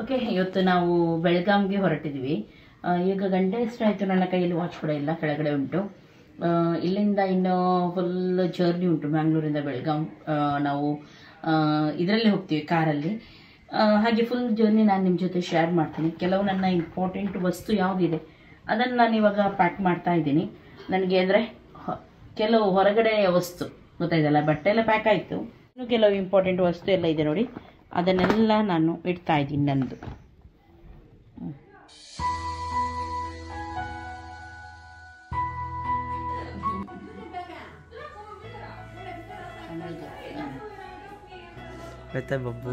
Okay ಇವತ್ತು ನಾವು ಬೆಳಗಾಂಗೆ ಹೊರಟಿದ್ವಿ ಆ, ಈಗ ಗಂಟೆ ಎಷ್ಟಾಯಿತು ನನ್ನ ಕೈಯಲ್ಲಿ ವಾಚ್ ಕೂಡ ಇಲ್ಲ ಕೆಳಗಡೆ ಉಂಟು ಆ, ಇಲ್ಲಿಂದ ಇನ್ನು ಫುಲ್ ಜರ್ನಿ ಉಂಟು ಮ್ಯಾಂಗ್ಳೂರಿಂದ ಬೆಳಗಾಂ ಆ, ನಾವು ಇದರಲ್ಲಿ ಹೋಗ್ತೀವಿ ಕಾರಲ್ಲಿ ಆ, ಹಾಗೆ ಫುಲ್ ಜರ್ನಿ ನಾನು ನಿಮ್ಮ ಜೊತೆ ಶೇರ್ ಮಾಡ್ತೀನಿ ಕೆಲವು ನನ್ನ ಇಂಪಾರ್ಟೆಂಟ್ ವಸ್ತು ಯಾವುದಿದೆ ಅದನ್ನು ನಾನು ಇವಾಗ ಪ್ಯಾಕ್ ಮಾಡ್ತಾ ಇದ್ದೀನಿ ನನಗೆ ಅಂದರೆ ಕೆಲವು ಹೊರಗಡೆ ವಸ್ತು ಗೊತ್ತಾಯ್ತಲ್ಲ ಬಟ್ಟೆ ಎಲ್ಲ ಪ್ಯಾಕ್ ಆಯಿತು ಇನ್ನು ಕೆಲವು ಇಂಪಾರ್ಟೆಂಟ್ ವಸ್ತು ಎಲ್ಲ ಇದೆ ನೋಡಿ ಅದನ್ನೆಲ್ಲ ನಾನು ಇಡ್ತಾ ಇದ್ದೀನಿ ನಂದು ಮತ್ತೆ ಬಬ್ಬು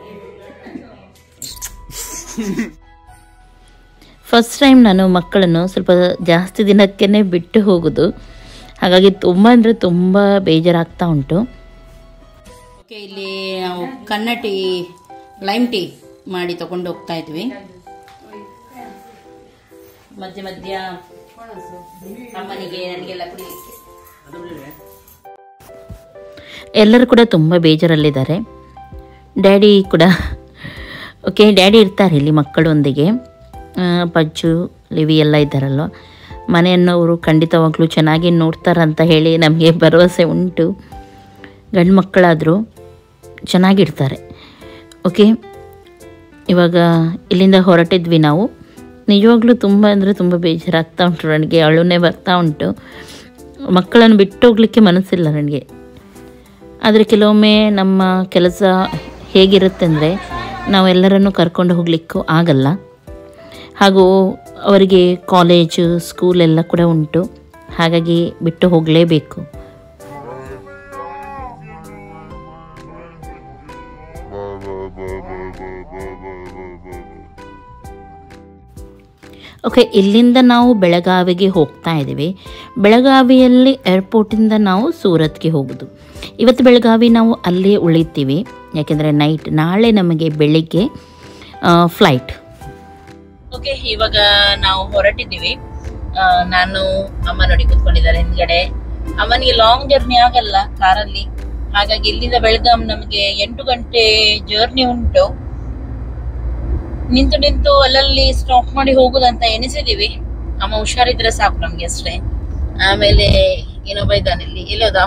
ಫಸ್ಟ್ ಟೈಮ್ ನಾನು ಮಕ್ಕಳನ್ನು ಸ್ವಲ್ಪ ಜಾಸ್ತಿ ದಿನಕ್ಕೇ ಬಿಟ್ಟು ಹೋಗೋದು ಹಾಗಾಗಿ ತುಂಬ ಅಂದರೆ ತುಂಬ ಬೇಜಾರಾಗ್ತಾ ಉಂಟು ಓಕೆ ಇಲ್ಲಿ ನಾವು ಕನ್ನ ಟೀ ಲೈಮ್ ಟೀ ಮಾಡಿ ತಗೊಂಡು ಹೋಗ್ತಾ ಇದ್ವಿ ಮಧ್ಯ ಮಧ್ಯ ಅಮ್ಮನಿಗೆ ನನಗೆಲ್ಲ ಕುಡಿಲಿಕ್ಕೆ ಎಲ್ಲರೂ ಕೂಡ ತುಂಬ ಬೇಜಾರಲ್ಲಿದ್ದಾರೆ ಡ್ಯಾಡಿ ಕೂಡ ಓಕೆ ಡ್ಯಾಡಿ ಇರ್ತಾರೆ ಇಲ್ಲಿ ಮಕ್ಕಳೊಂದಿಗೆ ಆ, ಪಜ್ಜು ಲಿವಿ ಎಲ್ಲ ಇದ್ದಾರಲ್ವ ಮನೆಯನ್ನವರು ಖಂಡಿತವಾಗ್ಲೂ ಚೆನ್ನಾಗಿ ನೋಡ್ತಾರಂತ ಹೇಳಿ ನಮಗೆ ಭರವಸೆ ಉಂಟು ಗಂಡು ಮಕ್ಕಳಾದರೂ ಚೆನ್ನಾಗಿರ್ತಾರೆ ಓಕೆ ಇವಾಗ ಇಲ್ಲಿಂದ ಹೊರಟಿದ್ವಿ ನಾವು ನಿಜವಾಗ್ಲೂ ತುಂಬ ಅಂದರೆ ತುಂಬ ಬೇಜಾರಾಗ್ತಾ ಉಂಟು ನನಗೆ ಅಳುನೇ ಬರ್ತಾ ಉಂಟು ಮಕ್ಕಳನ್ನು ಬಿಟ್ಟು ಹೋಗ್ಲಿಕ್ಕೆ ಮನಸ್ಸಿಲ್ಲ ನನಗೆ ಆದರೆ ಕೆಲವೊಮ್ಮೆ ನಮ್ಮ ಕೆಲಸ ಹೇಗಿರುತ್ತೆ ಅಂದರೆ ನಾವೆಲ್ಲರನ್ನು ಕರ್ಕೊಂಡು ಹೋಗಲಿಕ್ಕೂ ಆಗಲ್ಲ ಹಾಗೂ ಅವರಿಗೆ ಕಾಲೇಜು ಸ್ಕೂಲ್ ಎಲ್ಲ ಕೂಡ ಉಂಟು ಹಾಗಾಗಿ ಬಿಟ್ಟು ಹೋಗಲೇಬೇಕು ಓಕೆ ಇಲ್ಲಿಂದ ನಾವು ಬೆಳಗಾವಿಗೆ ಹೋಗ್ತಾ ಇದ್ದೀವಿ ಬೆಳಗಾವಿಯಲ್ಲಿ ಏರ್ಪೋರ್ಟಿಂದ ನಾವು ಸೂರತ್ಗೆ ಹೋಗೋದು ಇವತ್ತು ಬೆಳಗಾವಿ ನಾವು ಅಲ್ಲೇ ಉಳಿತೀವಿ ಯಾಕೆಂದರೆ ನೈಟ್ ನಾಳೆ ನಮಗೆ ಬೆಳಿಗ್ಗೆ ಫ್ಲೈಟ್ ಓಕೆ ಇವಾಗ ನಾವು ಹೊರಟಿದ್ದೀವಿ ಆ, ನಾನು ಅಮ್ಮ ನೋಡಿ ಕೂತ್ಕೊಂಡಿದ್ದಾರೆ ಹಿಂದ್ಗಡೆ ಅಮ್ಮನಿಗೆ ಲಾಂಗ್ ಜರ್ನಿ ಆಗಲ್ಲ ಕಾರಲ್ಲಿ ಹಾಗಾಗಿ ಇಲ್ಲಿಂದ ಬೆಳಗಾಂ ನಮಗೆ ಎಂಟು ಗಂಟೆ ಜರ್ನಿ ಉಂಟು ನಿಂತು ನಿಂತು ಅಲ್ಲಲ್ಲಿ ಸ್ಟಾಪ್ ಮಾಡಿ ಹೋಗುದಂತ ಎನಿಸಿದೀವಿ ಅಮ್ಮ ಹುಷಾರಿದ್ರೆ ಸಾಕು ನಮ್ಗೆ ಅಷ್ಟೇ ಆಮೇಲೆ ಇನ್ನೊಬ್ಬ ಇದ್ದಾನೆ ಇಲ್ಲಿ ಇಲ್ಲೋದ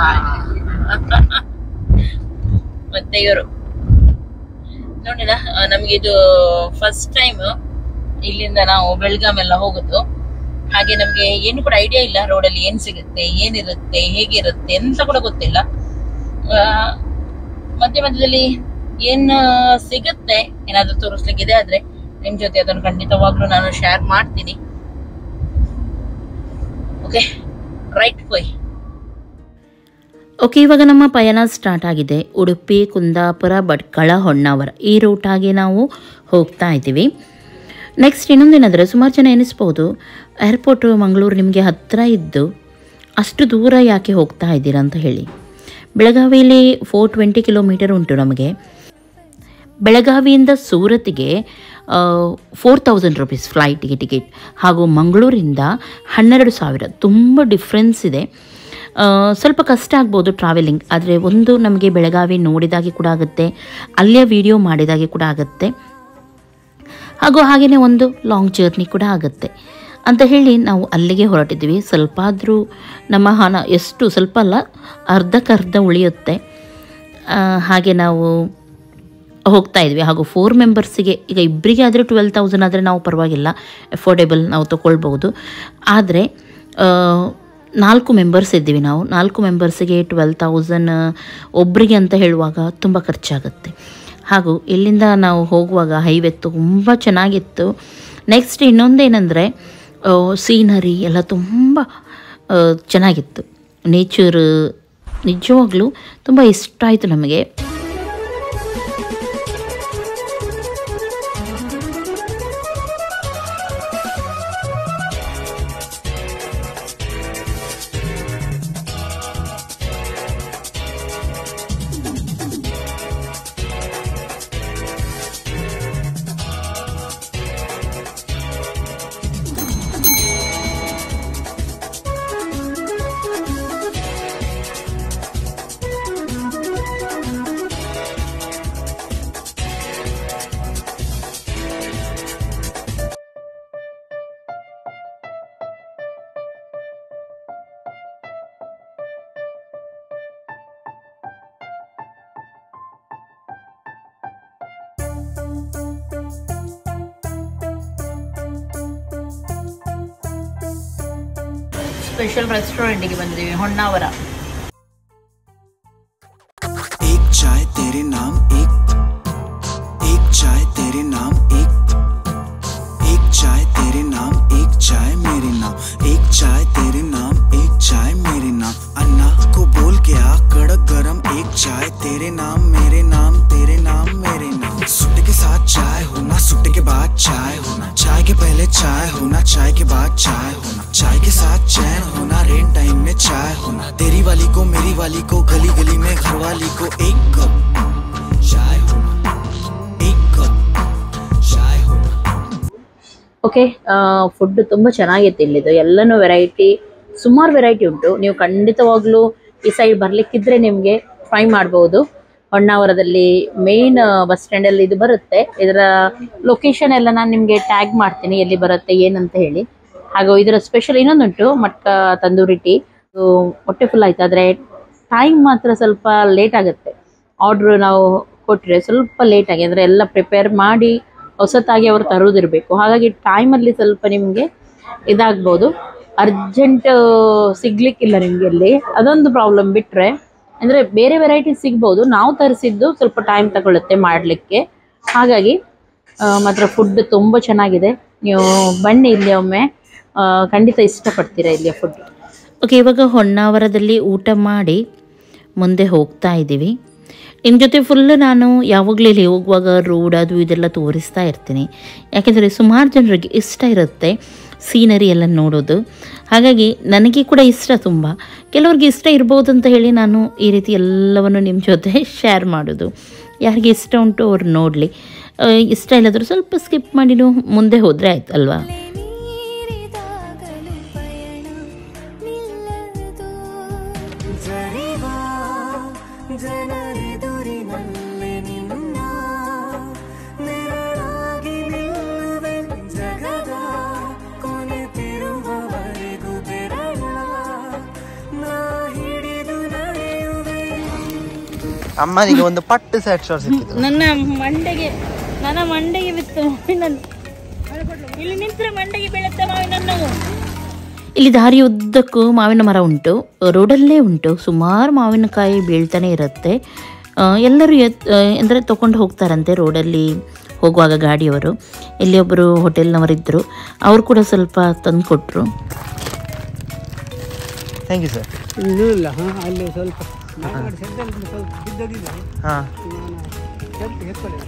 ಮತ್ತೆ ಇವರು ನೋಡಿದ ನಮ್ಗೆ ಇದು ಫಸ್ಟ್ ಟೈಮ್ ಇಲ್ಲಿಂದ ನಾವು ಬೆಳಗಾಂ ಎಲ್ಲ ಹೋಗುದು ಹಾಗೆ ನಮ್ಗೆ ಏನು ಕೂಡ ಐಡಿಯಾ ಇಲ್ಲ ರೋಡಲ್ಲಿ ಏನ್ ಸಿಗುತ್ತೆ ಏನಿರುತ್ತೆ ಹೇಗಿರುತ್ತೆ ಎಂತ ಕೂಡ ಗೊತ್ತಿಲ್ಲ ಆ, ಮಧ್ಯ ಮಧ್ಯದಲ್ಲಿ ಏನ್ ಸಿಗುತ್ತೆ ಏನಾದ್ರೂ ತೋರಿಸ್ಲಿಕ್ಕಿದೆ ಆದ್ರೆ ನಿಮ್ ಜೊತೆ ಅದನ್ನು ಖಂಡಿತವಾಗ್ಲೂ ನಾನು ಶೇರ್ ಮಾಡ್ತೀನಿ ಓಕೆ ರೈಟ್ ಹೋಯ್ ಓಕೆ ಇವಾಗ ನಮ್ಮ ಪಯಣ ಸ್ಟಾರ್ಟ್ ಆಗಿದೆ ಉಡುಪಿ ಕುಂದಾಪುರ ಭಟ್ಕಳ ಹೊನ್ನಾವರ ಈ ರೂಟಾಗಿ ನಾವು ಹೋಗ್ತಾ ಇದ್ದೀವಿ ನೆಕ್ಸ್ಟ್ ಇನ್ನೊಂದೇನೆಂದರೆ ಸುಮಾರು ಜನ ಎನಿಸ್ಬೋದು ಏರ್ಪೋರ್ಟ್ ಮಂಗಳೂರು ನಿಮಗೆ ಹತ್ತಿರ ಇದ್ದು ಅಷ್ಟು ದೂರ ಯಾಕೆ ಹೋಗ್ತಾ ಇದ್ದೀರಾ ಅಂತ ಹೇಳಿ ಬೆಳಗಾವಿಯಲ್ಲಿ ಫೋರ್ ಟ್ವೆಂಟಿ ಕಿಲೋಮೀಟರ್ ಉಂಟು ನಮಗೆ ಬೆಳಗಾವಿಯಿಂದ ಸೂರತ್ಗೆ ಫೋರ್ ತೌಸಂಡ್ ರುಪೀಸ್ ಫ್ಲೈಟ್ಗೆ ಟಿಕೆಟ್ ಹಾಗೂ ಮಂಗಳೂರಿಂದ ಹನ್ನೆರಡು ಸಾವಿರ ತುಂಬ ಡಿಫ್ರೆನ್ಸ್ ಇದೆ ಆ, ಸ್ವಲ್ಪ ಕಷ್ಟ ಆಗ್ಬೋದು ಟ್ರಾವೆಲಿಂಗ್ ಆದರೆ ಒಂದು ನಮಗೆ ಬೆಳಗಾವಿ ನೋಡಿದಾಗೆ ಕೂಡ ಆಗುತ್ತೆ ಅಲ್ಲೇ ವಿಡಿಯೋ ಮಾಡಿದಾಗೆ ಕೂಡ ಆಗುತ್ತೆ ಹಾಗೂ ಹಾಗೆಯೇ ಒಂದು ಲಾಂಗ್ ಜರ್ನಿ ಕೂಡ ಆಗುತ್ತೆ ಅಂತ ಹೇಳಿ ನಾವು ಅಲ್ಲಿಗೆ ಹೊರಟಿದ್ವಿ ಸ್ವಲ್ಪ ಆದರೂ ನಮ್ಮ ಹಣ ಎಷ್ಟು ಸ್ವಲ್ಪ ಅಲ್ಲ ಅರ್ಧಕ್ಕರ್ಧ ಉಳಿಯುತ್ತೆ ಆ, ಹಾಗೆ ನಾವು ಹೋಗ್ತಾ ಇದ್ವಿ ಹಾಗೂ ಫೋರ್ ಮೆಂಬರ್ಸಿಗೆ ಈಗ ಇಬ್ಬರಿಗೆ ಆದರೆ ಟ್ವೆಲ್ ತೌಸಂಡ್ ಆದರೆ ನಾವು ಪರವಾಗಿಲ್ಲ ಅಫೋರ್ಡೆಬಲ್ ನಾವು ತೊಗೊಳ್ಬೋದು ಆದರೆ ನಾಲ್ಕು ಮೆಂಬರ್ಸ್ ಇದ್ದೀವಿ ನಾವು ನಾಲ್ಕು ಮೆಂಬರ್ಸಿಗೆ ಟ್ವೆಲ್ ತೌಸಂಡ್ ಒಬ್ಬರಿಗೆ ಅಂತ ಹೇಳುವಾಗ ತುಂಬ ಖರ್ಚಾಗುತ್ತೆ ಹಾಗೂ ಇಲ್ಲಿಂದ ನಾವು ಹೋಗುವಾಗ ಹೈವೇ ತುಂಬ ಚೆನ್ನಾಗಿತ್ತು ನೆಕ್ಸ್ಟ್ ಇನ್ನೊಂದೇನೆಂದರೆ ಸೀನರಿ ಎಲ್ಲ ತುಂಬ ಆ, ಚೆನ್ನಾಗಿತ್ತು ನೇಚರ್ ನಿಜವಾಗ್ಲೂ ತುಂಬ ಇಷ್ಟ ಆಯಿತು ನಮಗೆ ಸ್ಪೆಷಲ್ ರೆಸ್ಟೋರೆಂಟ್ಗೆ ಬಂದಿದ್ದೀವಿ ಹೊನ್ನಾವರ एक चाय तेरे नाम एक एक चाय तेरे नाम एक एक चाय तेरे नाम एक चाय मेरे नाम एक चाय तेरे नाम एक चाय मेरे नाम अन्ना को बोल के आ कड़क गरम एक चाय तेरे नाम मेरे नाम तेरे नाम मेरे नाम सुट के साथ चाय होना सुट के बाद चाय होना चाय के पहले चाय होना चाय के बाद चाय होना चाय के साथ चैन होना रेन टाइम में चाय होना तेरी वाली को मेरी वाली को गली गली में घर वाली को एक कप चाय होना एक कप चाय होना ಓಕೆ ಫುಡ್ ತುಂಬ ಚೆನ್ನಾಗಿತ್ತು ಇಲ್ಲಿದು ಎಲ್ಲನೂ ವೆರೈಟಿ ಸುಮಾರು ವೆರೈಟಿ ಉಂಟು ನೀವು ಖಂಡಿತವಾಗ್ಲೂ ಈ ಸೈಡ್ ಬರ್ಲಿಕ್ಕಿದ್ರೆ ನಿಮಗೆ ಟ್ರೈ ಮಾಡ್ಬೋದು ಹೊನ್ನಾವರದಲ್ಲಿ ಮೇನ್ ಬಸ್ ಸ್ಟ್ಯಾಂಡಲ್ಲಿ ಇದು ಬರುತ್ತೆ ಇದರ ಲೊಕೇಶನ್ ಎಲ್ಲ ನಾನು ನಿಮಗೆ ಟ್ಯಾಗ್ ಮಾಡ್ತೀನಿ ಎಲ್ಲಿ ಬರುತ್ತೆ ಏನಂತ ಹೇಳಿ ಹಾಗೂ ಇದರ ಸ್ಪೆಷಲ್ ಇನ್ನೊಂದುಂಟು ಮಟ್ಕ ತಂದೂರಿ ಟೀ ಇದು ಹೊಟ್ಟೆ ಫುಲ್ ಆಯ್ತು ಆದರೆ ಟೈಮ್ ಮಾತ್ರ ಸ್ವಲ್ಪ ಲೇಟ್ ಆಗುತ್ತೆ ಆರ್ಡ್ರ್ ನಾವು ಕೊಟ್ಟರೆ ಸ್ವಲ್ಪ ಲೇಟ್ ಆಗಿ ಅಂದರೆ ಎಲ್ಲ ಪ್ರಿಪೇರ್ ಮಾಡಿ ಹೊಸತಾಗಿ ಅವರು ತರೋದಿರಬೇಕು ಹಾಗಾಗಿ ಟೈಮಲ್ಲಿ ಸ್ವಲ್ಪ ನಿಮಗೆ ಇದಾಗ್ಬೋದು ಅರ್ಜೆಂಟ್ ಸಿಗ್ಲಿಕ್ಕಿಲ್ಲ ನಿಮಗೆ ಅಲ್ಲಿ ಅದೊಂದು ಪ್ರಾಬ್ಲಮ್ ಬಿಟ್ಟರೆ ಅಂದರೆ ಬೇರೆ ವೆರೈಟಿ ಸಿಗ್ಬೋದು ನಾವು ತರಿಸಿದ್ದು ಸ್ವಲ್ಪ ಟೈಮ್ ತಗೊಳುತ್ತೆ ಮಾಡಲಿಕ್ಕೆ ಹಾಗಾಗಿ ಆ, ಮಾತ್ರ ಫುಡ್ ತುಂಬ ಚೆನ್ನಾಗಿದೆ ನೀವು ಬನ್ನಿ ಇಲ್ಲಿ ಒಮ್ಮೆ ಆ, ಖಂಡಿತ ಇಷ್ಟಪಡ್ತೀರಾ ಇಲ್ಲಿಯ ಫುಡ್ ಓಕೆ ಇವಾಗ ಹೊನ್ನಾವರದಲ್ಲಿ ಊಟ ಮಾಡಿ ಮುಂದೆ ಹೋಗ್ತಾ ಇದ್ದೀವಿ ನಿಮ್ಮ ಜೊತೆ ಫುಲ್ ನಾನು ಯಾವಾಗಲೂ ಇಲ್ಲಿ ಹೋಗುವಾಗ ರೋಡ್ ಅದು ಇದೆಲ್ಲ ತೋರಿಸ್ತಾ ಇರ್ತೀನಿ ಯಾಕೆಂದರೆ ಸುಮಾರು ಜನರಿಗೆ ಇಷ್ಟ ಇರುತ್ತೆ ಸೀನರಿ ಎಲ್ಲ ನೋಡೋದು ಹಾಗಾಗಿ ನನಗೆ ಕೂಡ ಇಷ್ಟ ತುಂಬ ಕೆಲವ್ರಿಗೆ ಇಷ್ಟ ಇರ್ಬೋದು ಅಂತ ಹೇಳಿ ನಾನು ಈ ರೀತಿ ಎಲ್ಲವನ್ನು ನಿಮ್ಮ ಜೊತೆ ಶೇರ್ ಮಾಡೋದು ಯಾರಿಗೆ ಇಷ್ಟ ಉಂಟು ಅವ್ರು ನೋಡಲಿ ಇಷ್ಟ ಇಲ್ಲದರೂ ಸ್ವಲ್ಪ ಸ್ಕಿಪ್ ಮಾಡಿನೂ ಮುಂದೆ ಹೋದರೆ ಆಯ್ತು ಅಲ್ವಾ ನೀರಿದಾಗಲು ಪಯಣ ನಿಲ್ಲದು ಜರಿವಾ ಜನರೆದುರಿನಲ್ಲಿ ನಿನ್ನ ನೆರಳಾಗಿ ನಿಲ್ಲುವೆ ಜಗದ ಕೊನೆತಿರುವವರೆಗೂ ಬೆರಳ ನಾ ಹಿಡಿದು ನಡೆಯುವೆ ಅಮ್ಮನಿಗೆ ಒಂದು ಪಟ್ಟು ಸೆಟ್ ಶಾರ್ಟ್ ಸಿಕ್ಕಿತು ನನ್ನ ಮಂಡೆಗೆ ನನ್ನ ಮಂಡೆಗೆ ಬಿತ್ತು ಮಾವಿನನ್ನು ಇಲ್ಲಿ ನಿಂತರೆ ಮಂಡೆಗೆ ಬೀಳುತ್ತೆ ಮಾವಿನನ್ನು ಇಲ್ಲಿ ದಾರಿ ಉದ್ದಕ್ಕೂ ಮಾವಿನ ಮರ ಉಂಟು ರೋಡಲ್ಲೇ ಉಂಟು ಸುಮಾರು ಮಾವಿನಕಾಯಿ ಬೀಳ್ತಾನೆ ಇರುತ್ತೆ ಆ, ಎಲ್ಲರೂ ಎತ್ ಅಂದರೆ ತೊಗೊಂಡು ಹೋಗ್ತಾರಂತೆ ರೋಡಲ್ಲಿ ಹೋಗುವಾಗ ಗಾಡಿಯವರು ಇಲ್ಲಿ ಒಬ್ಬರು ಹೋಟೆಲ್ನವರಿದ್ದರು ಅವರು ಕೂಡ ಸ್ವಲ್ಪ ತಂದು ಕೊಟ್ಟರು ಥ್ಯಾಂಕ್ ಯು ಸರ್ ಇನ್ನೂ ಇಲ್ಲ ಹಾಂ ಅಲ್ಲಿ ಸ್ವಲ್ಪ ನಾಲ್ಕು ಸೆಡ್ಡಲ್ಲಿ ಸ್ವಲ್ಪ ಬಿದ್ದೋಗಿದೆ ಹಾಂ ನಾನು ಸ್ವಲ್ಪ ಎತ್ಕೊಳ್ಳಿ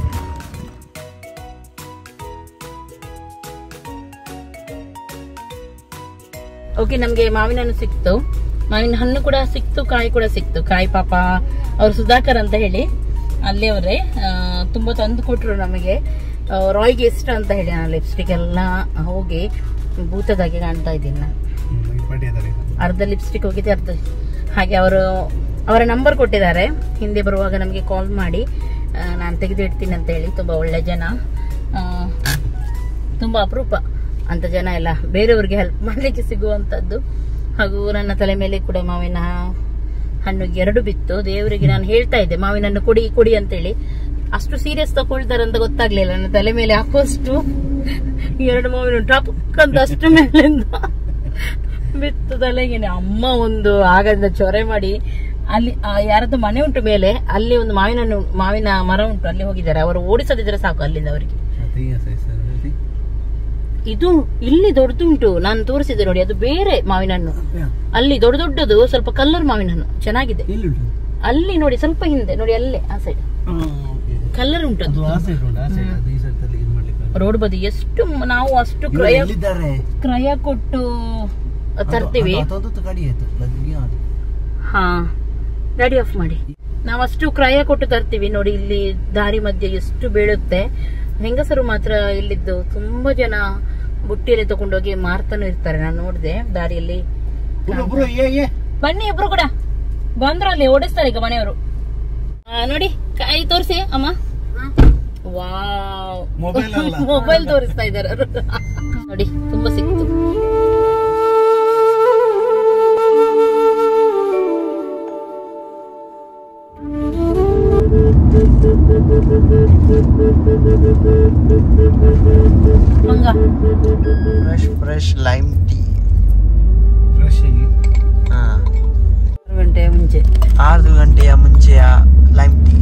ಓಕೆ ನಮಗೆ ಮಾವಿನ ಹಣ್ಣು ಸಿಕ್ತು ಮಾವಿನ ಹಣ್ಣು ಕೂಡ ಸಿಕ್ತು ಕಾಯಿ ಕೂಡ ಸಿಕ್ತು ಕಾಯಿ ಪಾಪ ಅವ್ರು ಸುಧಾಕರ್ ಅಂತ ಹೇಳಿ ಅಲ್ಲಿ ಅವರೇ ತುಂಬ ತಂದು ಕೊಟ್ಟರು ನಮಗೆ ಆ, ರಾಯ್ಗೆ ಇಷ್ಟ ಅಂತ ಹೇಳಿ ನಾನು ಲಿಪ್ಸ್ಟಿಕ್ ಎಲ್ಲ ಹೋಗಿ ಭೂತದಾಗೆ ಕಾಣ್ತಾ ಇದ್ದೀನಿ ನಾನು ಅರ್ಧ ಲಿಪ್ಸ್ಟಿಕ್ ಹೋಗಿದೆ ಅರ್ಧ ಹಾಗೆ ಅವರು ಅವರ ನಂಬರ್ ಕೊಟ್ಟಿದ್ದಾರೆ ಹಿಂದೆ ಬರುವಾಗ ನಮಗೆ ಕಾಲ್ ಮಾಡಿ ನಾನು ತೆಗೆದು ಇಡ್ತೀನಿ ಅಂತ ಹೇಳಿ ತುಂಬ ಒಳ್ಳೆ ಜನ ಆ, ತುಂಬ ಅಪರೂಪ ಅಂತ ಜನ ಎಲ್ಲ ಬೇರೆಯವ್ರಿಗೆ ಹೆಲ್ಪ್ ಮಾಡಲಿಕ್ಕೆ ಸಿಗುವಂಥದ್ದು ಹಾಗೂ ನನ್ನ ತಲೆ ಮೇಲೆ ಕೂಡ ಮಾವಿನ ಹಣ್ಣು ಎರಡು ಬಿತ್ತು ದೇವರಿಗೆ ನಾನು ಹೇಳ್ತಾ ಇದ್ದೆ ಮಾವಿನ ಹಣ್ಣು ಕೊಡಿ ಕೊಡಿ ಅಂತೇಳಿ ಅಷ್ಟು ಸೀರಿಯಸ್ ತಗೊಳ್ತಾರೆ ಅಂತ ಗೊತ್ತಾಗ್ಲಿಲ್ಲ ನನ್ನ ತಲೆ ಮೇಲೆ ಹಾಕುವಷ್ಟು ಎರಡು ಮಾವಿನ ಹಣ್ಣು ಟಪಕ್ ಅಂತ ಅಷ್ಟು ಮೇಲಿಂದ ಬಿತ್ತು ತಲೆಗೇನೆ ಅಮ್ಮ ಒಂದು ಆಗದ ಚೊರೆ ಮಾಡಿ ಅಲ್ಲಿ ಆ ಯಾರದ್ದು ಮನೆ ಉಂಟು ಮೇಲೆ ಅಲ್ಲಿ ಒಂದು ಮಾವಿನ ಹಣ್ಣು ಮಾವಿನ ಮರ ಉಂಟು ಅಲ್ಲಿ ಹೋಗಿದ್ದಾರೆ ಅವರು ಓಡಿಸದಿದ್ರೆ ಸಾಕು ಅಲ್ಲಿಂದ ಅವರಿಗೆ ಇದು ಇಲ್ಲಿ ದೊಡ್ಡದುಂಟು ನಾನು ತೋರಿಸಿದೆ ನೋಡಿ ಅದು ಬೇರೆ ಮಾವಿನ ಹಣ್ಣು ಅಲ್ಲಿ ದೊಡ್ಡ ದೊಡ್ಡದು ಸ್ವಲ್ಪ ಕಲ್ಲರ್ ಮಾವಿನ ಹಣ್ಣು ಚೆನ್ನಾಗಿದೆ ಅಲ್ಲಿ ನೋಡಿ ಸ್ವಲ್ಪ ಹಿಂದೆ ನೋಡಿ ಅಲ್ಲೇ ಆ ಸೈಡ್ ಕಲ್ಲರ್ ಉಂಟು ಅದು ರೋಡ್ ಬದಿ ಎಷ್ಟು ಮ- ನಾವು ಅಷ್ಟು ಕ್ರಯ ಕ್ರಯ ಕೊಟ್ಟು ತರ್ತೀವಿ ಹಾ ಗಾಡಿ ಆಫ್ ಮಾಡಿ ನಾವು ಅಷ್ಟು ಕ್ರಯ ಕೊಟ್ಟು ತರ್ತೀವಿ ನೋಡಿ ಇಲ್ಲಿ ದಾರಿ ಮಧ್ಯೆ ಎಷ್ಟು ಬೀಳುತ್ತೆ ಹೆಂಗಸರು ಮಾತ್ರ ಇಲ್ಲಿದ್ದು ತುಂಬಾ ಜನ ಬುಟ್ಟಿಯಲ್ಲಿ ತಗೊಂಡೋಗಿ ಮಾರ್ತಾನು ಇರ್ತಾರೆ ನಾನು ನೋಡಿದೆ ದಾರಿಯಲ್ಲಿ ಬನ್ನಿ ಇಬ್ರು ಕೂಡ ಬಂದ್ರು ಅಲ್ಲಿ ಓಡಿಸ್ತಾರೆ ಈಗ ಮನೆಯವರು ಆ, ನೋಡಿ ಕಾಯಿ ತೋರಿಸಿ ಅಮ್ಮ ವಾವ್ ಮೊಬೈಲ್ ತೋರಿಸ್ತಾ ಇದ್ದಾರೆ ಅವ್ರು. ನೋಡಿ ತುಂಬಾ ಸಿಕ್ತು fresh fresh lime tea fresh ಆಗಿ ಹಾ ಆರು ಗಂಟೆ ಮುಂಚೆ ಆರು ಗಂಟೆಯ ಮುಂಚೆಯ ಲೈಮ್ ಟೀ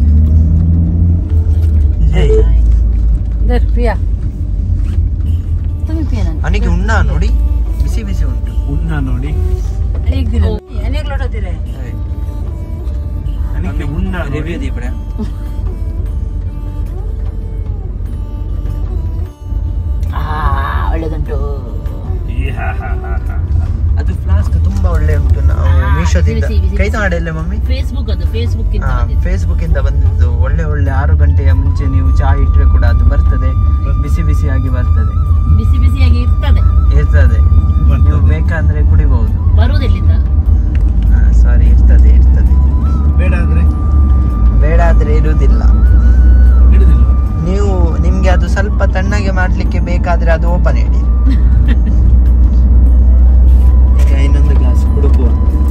ದರ್ ಪ್ರಿಯಾ तुम्ही पिया ಅವನಿಗೆ ಉಣ್ಣ ನೋಡಿ ಬಿಸಿ ಬಿಸಿ ಉಂಟು ಉಣ್ಣ ನೋಡಿ अनेक दिन अनेक लोट दिले ನನಗೆ ಉಣ್ಣ ರಿವ್ಯೂ ದೀಪಡೆ ಒಳ್ಳೆದುಂಟು ಅದು ಫ್ಲಾಸ್ಕ್ ತುಂಬಾ ಒಳ್ಳೆ ಉಂಟು ನಾವು ಹಾ, ಮೀಶೋದಿಂದ ಬಿಸಿ, ಬಿಸಿ, ಕೈ ಬಿಸಿ. ಮಾಡಲ್ಲ ಮಮ್ಮಿ ಫೇಸ್ಬುಕ್ ಅದು ಫೇಸ್ಬುಕ್ ಇಂದ ಬಂದಿದ್ದು. ಫೇಸ್ಬುಕ್ ಇಂದ ಬಂದಿದ್ದು ಒಳ್ಳೆ ಒಳ್ಳೆ ಆರು ಗಂಟೆಯ ಮುಂಚೆ ನೀವು ಚಹಾ ಇಟ್ಟರೆ ಕೂಡ ಅದು ಬರ್ತದೆ ಬಿಸಿ ಬಿಸಿಯಾಗಿ ಬರ್ತದೆ ಬಿಸಿ ಬಿಸಿಯಾಗಿ ಇರ್ತದೆ ಇರ್ತದೆ ನೀವು ಬೇಕಾದ್ರೆ ಕುಡಿಬಹುದು ಬರುವುದೆಲ್ಲಿಂದ ಸಾರಿ ಇರ್ತದೆ ಇರ್ತದೆ ಬೇಡ ಅಂದ್ರೆ ಬೇಡ ಆದ್ರೆ ಇರುವುದಿಲ್ಲ ಹಿಡಿದಿಲ್ಲ ನೀವು ನಿಮ್ಗೆ ಅದು ಸ್ವಲ್ಪ ತಣ್ಣಗೆ ಮಾಡ್ಲಿಕ್ಕೆ ಬೇಕಾದ್ರೆ ಅದು ಓಪನ್ ಇಡಿ ಈಗ ಇನ್ನೊಂದು ಗ್ಲಾಸ್ ಕುಡುಕುವ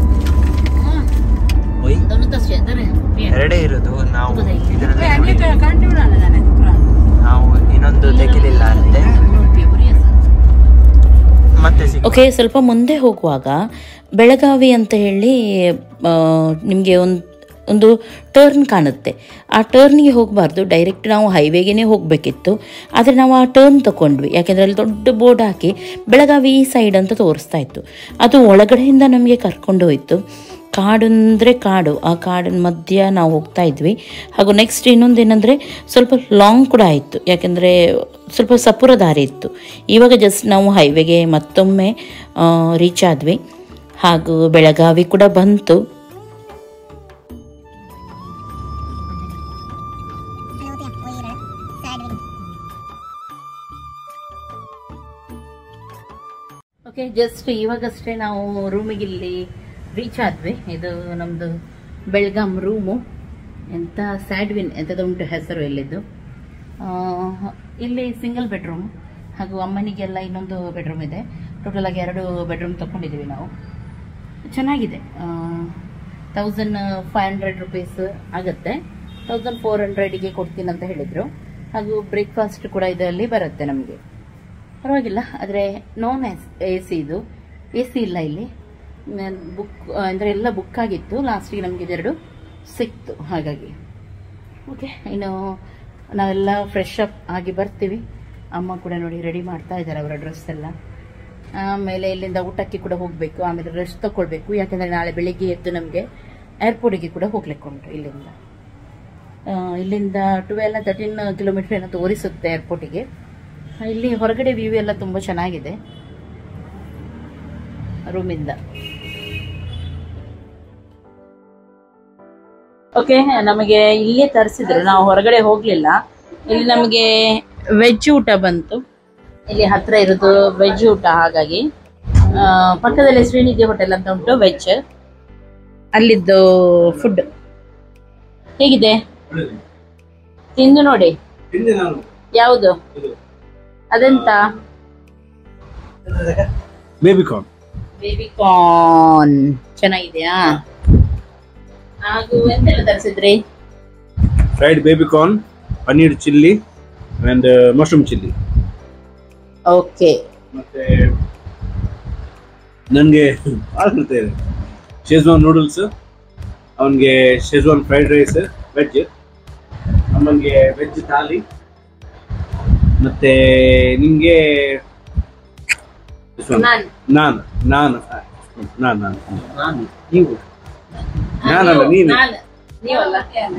ಒಯ್ ತನುತಷ್ಟೇ ಅಂದರೆ ಎರಡೇ ಇರೋದು ನಾವು ಹೌದಾ? ಇದರಲ್ಲಿ ಅನೇಕ ಕುಡಿತೀವಿ. ಕಂಡುಬಿಡಲ್ಲ ನಾನು ಕುರಾನ್. ನಾವು ಇನ್ನೊಂದು ತೆಗಿಲಿಲ್ಲ ಅಂತೆ ನೋಡ್ತೀಯ, ಬರೀ ಅಸ. ಮತ್ತೆ ಸಿಗುವ. ಓಕೆ ಸ್ವಲ್ಪ ಮುಂದೆ ಹೋಗುವಾಗ ಬೆಳಗಾವಿ ಅಂತ ಹೇಳಿ ನಿಮಗೆ ಒಂದು ಒಂದು ಟರ್ನ್ ಕಾಣುತ್ತೆ ಆ ಟರ್ನ್ಗೆ ಹೋಗಬಾರ್ದು ಡೈರೆಕ್ಟ್ ನಾವು ಹೈವೇಗೇ ಹೋಗಬೇಕಿತ್ತು ಆದರೆ ನಾವು ಆ ಟರ್ನ್ ತಗೊಂಡ್ವಿ ಯಾಕೆಂದರೆ ಅಲ್ಲಿ ದೊಡ್ಡ ಬೋರ್ಡ್ ಹಾಕಿ ಬೆಳಗಾವಿ ಈ ಸೈಡ್ ಅಂತ ತೋರಿಸ್ತಾ ಇತ್ತು ಅದು ಒಳಗಡೆಯಿಂದ ನಮಗೆ ಕರ್ಕೊಂಡು ಹೋಯಿತು ಕಾಡು ಅಂದರೆ ಕಾಡು ಆ ಕಾಡಿನ ಮಧ್ಯ ನಾವು ಹೋಗ್ತಾ ಇದ್ವಿ ಹಾಗೂ ನೆಕ್ಸ್ಟ್ ಇನ್ನೊಂದು ಏನಂದರೆ ಸ್ವಲ್ಪ ಲಾಂಗ್ ಕೂಡ ಆಯಿತು ಯಾಕೆಂದರೆ ಸ್ವಲ್ಪ ಸಪುರ ದಾರಿ ಇತ್ತು ಇವಾಗ ಜಸ್ಟ್ ನಾವು ಹೈವೇಗೆ ಮತ್ತೊಮ್ಮೆ ರೀಚ್ ಆದ್ವಿ ಹಾಗೂ ಬೆಳಗಾವಿ ಕೂಡ ಬಂತು ಓಕೆ ಜಸ್ಟ್ ಇವಾಗಷ್ಟೇ ನಾವು ರೂಮಿಗೆ ಇಲ್ಲಿ ರೀಚ್ ಆದ್ವಿ ಇದು ನಮ್ಮದು ಬೆಳಗಾಂ ರೂಮು ಎಂಥ ಸ್ಯಾಡ್ವಿನ್ ಎಂಥದ್ದು ಉಂಟು ಹೆಸರು ಇಲ್ಲಿದ್ದು ಆ, ಇಲ್ಲಿ ಸಿಂಗಲ್ ಬೆಡ್ರೂಮ್ ಹಾಗೂ ಅಮ್ಮನಿಗೆಲ್ಲ ಇನ್ನೊಂದು ಬೆಡ್ರೂಮ್ ಇದೆ ಟೋಟಲ್ ಆಗಿ ಎರಡು ಬೆಡ್ರೂಮ್ ತಗೊಂಡಿದ್ದೀವಿ ನಾವು ಚೆನ್ನಾಗಿದೆ ತೌಸಂಡ್ ಫೈವ್ ಹಂಡ್ರೆಡ್ ರುಪೀಸ್ ಆಗುತ್ತೆ ತೌಸಂಡ್ ಫೋರ್ ಹಂಡ್ರೆಡ್ಗೆ ಕೊಡ್ತೀನಿ ಅಂತ ಹೇಳಿದರು ಹಾಗೂ ಬ್ರೇಕ್ಫಾಸ್ಟ್ ಕೂಡ ಇದರಲ್ಲಿ ಬರುತ್ತೆ ನಮಗೆ ಪರವಾಗಿಲ್ಲ ಆದರೆ ನಾನ್ ಎ ಸಿ ಇದು ಎ ಸಿ ಇಲ್ಲ ಇಲ್ಲಿ ಬುಕ್ ಅಂದರೆ ಎಲ್ಲ ಬುಕ್ ಆಗಿತ್ತು ಲಾಸ್ಟಿಗೆ ನಮಗೆ ಇದೆರಡು ಸಿಕ್ತು ಹಾಗಾಗಿ ಓಕೆ ಇನ್ನು ನಾವೆಲ್ಲ ಫ್ರೆಶ್ ಅಪ್ ಆಗಿ ಬರ್ತೀವಿ ಅಮ್ಮ ಕೂಡ ನೋಡಿ ರೆಡಿ ಮಾಡ್ತಾ ಇದ್ದಾರೆ ಅವರ ಡ್ರೆಸ್ ಎಲ್ಲ ಆಮೇಲೆ ಇಲ್ಲಿಂದ ಊಟಕ್ಕೆ ಕೂಡ ಹೋಗಬೇಕು ಆಮೇಲೆ ರೆಸ್ಟ್ ತಗೊಳ್ಬೇಕು ಯಾಕಂದರೆ ನಾಳೆ ಬೆಳಿಗ್ಗೆ ಎದ್ದು ನಮಗೆ ಏರ್ಪೋರ್ಟಿಗೆ ಕೂಡ ಹೋಗ್ಲಿಕ್ಕೆ ಉಂಟು ಇಲ್ಲಿಂದ ಆ, ಇಲ್ಲಿಂದ ಟ್ವೆಲ್ ತರ್ಟೀನ್ ಕಿಲೋಮೀಟರ್ ಏನೋ ತೋರಿಸುತ್ತೆ ಏರ್ಪೋರ್ಟಿಗೆ ಇಲ್ಲಿ ಹೊರಗಡೆ ವ್ಯೂ ಎಲ್ಲ ತುಂಬ ಚೆನ್ನಾಗಿದೆ ರೂಮಿಂದ ಓಕೆ ನಮಗೆ ಇಲ್ಲೇ ತರಿಸಿದ್ರು ನಾವು ಹೊರಗಡೆ ಹೋಗ್ಲಿಲ್ಲ ಇಲ್ಲಿ ನಮಗೆ ವೆಜ್ ಊಟ ಬಂತು ಇಲ್ಲಿ ಹತ್ರ ಇರೋದು ವೆಜ್ ಊಟ ಹಾಗಾಗಿ ಆ, ಪಕ್ಕದಲ್ಲಿ ಶ್ರೀನಿಧಿ ಹೋಟೆಲ್ ಅಂತ ಉಂಟು ವೆಜ್ ಅಲ್ಲಿದ್ದು ಫುಡ್ ಹೇಗಿದೆ ತಿಂದು ನೋಡಿ ಹಿಂದೆ ನಾನು ಯಾವುದು ಅದೆಂತ ಬೇಬಿ ಕಾರ್ನ್ ಬೇಬಿ ಕಾರ್ನ್ ಚೆನ್ನಾಗಿದೆಯಾ ಹಾಗೂ ಎಂತೆಲ್ಲ ತರಿಸಿದ್ರಿ fried baby corn paneer chilli and mushroom chilli okay ಮತ್ತೆ ನನಗೆ ಆಗ್ಬಿಡ್ತಾ ಇದೆ ಶೇಜ್ವಾನ್ ನೂಡಲ್ಸ್ ಅವನಿಗೆ ಶೇಜ್ವಾನ್ ಫ್ರೈಡ್ ರೈಸ್ ವೆಜ್ ಅಮ್ಮನಿಗೆ ವೆಜ್ ಥಾಲಿ ಮತ್ತೆ ನಿಮಗೆ ನಾನ್. ನಾನು ನಾನು ನಾನು ನಾನು ನಾನು ನೀವು ನಾನಲ್ಲ ನೀನು ನಾನು ನೀವಲ್ಲ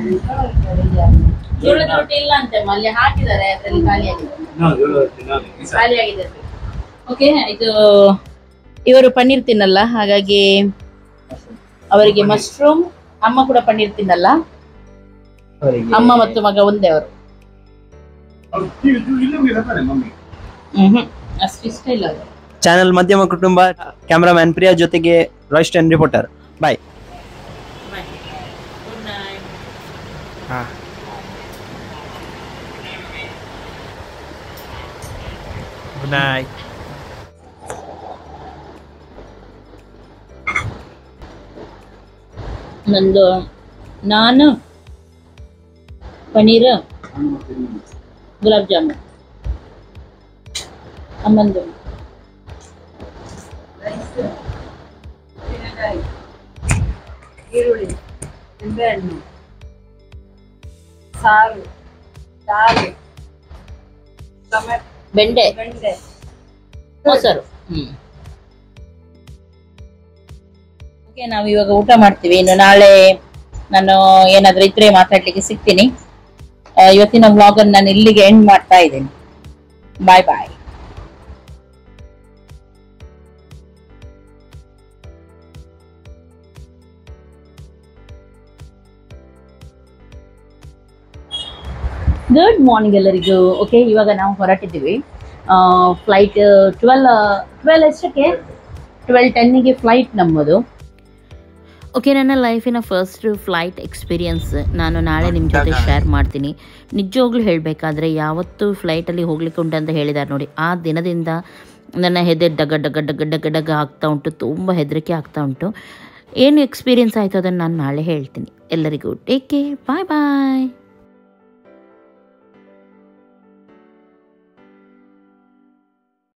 ಜೋಳದ ರೊಟ್ಟಿ ಇಲ್ಲ ಅಂತೆ ಅಲ್ಲಿ ಹಾಕಿದ್ದಾರೆ ಅದ್ರಲ್ಲಿ ಖಾಲಿಯಾಗಿದೆ ನಾನು ಹೇಳೋದು ನಾನು ಈ ಸಲ. ಖಾಲಿಯಾಗಿದೆ ಓಕೆ ಇದು ಇವರು ಪನ್ನೀರ್ ತಿನ್ನಲ್ಲ ಹಾಗಾಗಿ ಅವರಿಗೆ ಮಶ್ರೂಮ್ ಅಮ್ಮ ಕೂಡ ಪನ್ನೀರ್ ತಿನ್ನಲ್ಲ ಅವರಿಗೆ ಅಮ್ಮ ಮತ್ತು ಮಗ ಒಂದೇ ಅವರು ಅವ್ರು ಟಿ- ಟಿ- ಇಲ್ಲೇ ಹೋಗಿ ಬರ್ತಾರೆ ಮಮ್ಮಿ ಹ್ಮ್ ಅಷ್ಟು ಇಷ್ಟ ಇಲ್ಲ ಅದು ಚಾನೆಲ್ ಮಧ್ಯಮ ಕುಟುಂಬ ಕ್ಯಾಮ್ರಾಮ್ಯಾನ್ ಪ್ರಿಯಾ ಜೊತೆಗೆ Royston reporter bye good night good night ನಂದು ನಾನು ಪನ್ನೀರ್ ಗುಲಾಬ್ ಜಾಮೂನ್ ಅಮ್ಮಂದು ಈರುಳ್ಳಿ ನಿಂಬೆಹಣ್ಣು ಸಾರು ದಾಲ್ ಟೊಮೆಟೊ ಬೆಂಡೆ ಬೆಂಡೆ ಮೊಸರು ಹ್ಮ್ ಓಕೆ ನಾವು ಇವಾಗ ಊಟ ಮಾಡ್ತೀವಿ ಇನ್ನು ನಾಳೆ ನಾನು ಏನಾದ್ರೂ ಇದ್ರೆ ಮಾತಾಡ್ಲಿಕ್ಕೆ ಸಿಗ್ತೀನಿ ಆ, ಇವತ್ತಿನ ವ್ಲಾಗ್ ಅನ್ನು ನಾನು ಇಲ್ಲಿಗೆ ಎಂಡ್ ಮಾಡ್ತಾ ಇದ್ದೀನಿ ಬಾಯ್ ಬಾಯ್ ಗುಡ್ ಮಾರ್ನಿಂಗ್ ಎಲ್ಲರಿಗೂ ಓಕೆ ಇವಾಗ ನಾವು ಹೊರಟಿದ್ದೀವಿ ಫ್ಲೈಟ್ ಟ್ವೆಲ್ ಟ್ವೆಲ್ ಎಷ್ಟಕ್ಕೆ ಟ್ವೆಲ್ ಟೆನ್ನಿಗೆ ಫ್ಲೈಟ್ ನಮ್ಮದು ಓಕೆ ನನ್ನ ಲೈಫಿನ ಫಸ್ಟ್ ಫ್ಲೈಟ್ ಎಕ್ಸ್ಪೀರಿಯನ್ಸ್ ನಾನು ನಾಳೆ ನಿಮ್ಮ ಜೊತೆ ಶೇರ್ ಮಾಡ್ತೀನಿ ನಿಜವಾಗ್ಲೂ ಹೇಳಬೇಕಾದ್ರೆ ಯಾವತ್ತೂ ಫ್ಲೈಟಲ್ಲಿ ಹೋಗ್ಲಿಕ್ಕೆ ಉಂಟು ಅಂತ ಹೇಳಿದ್ದಾರೆ ನೋಡಿ ಆ ದಿನದಿಂದ ನನ್ನ ಹೆದೆ ಡಗ ಡಗ ಡಗ ಡಗ ಡಗ ಆಗ್ತಾ ಉಂಟು ತುಂಬ ಹೆದರಿಕೆ ಆಗ್ತಾ ಉಂಟು ಏನು ಎಕ್ಸ್ಪೀರಿಯನ್ಸ್ ಆಯಿತು ಅದನ್ನು ನಾನು ನಾಳೆ ಹೇಳ್ತೀನಿ ಎಲ್ಲರಿಗೂ ಟೇಕ್ ಕೇರ್ ಬಾಯ್ ಬಾಯ್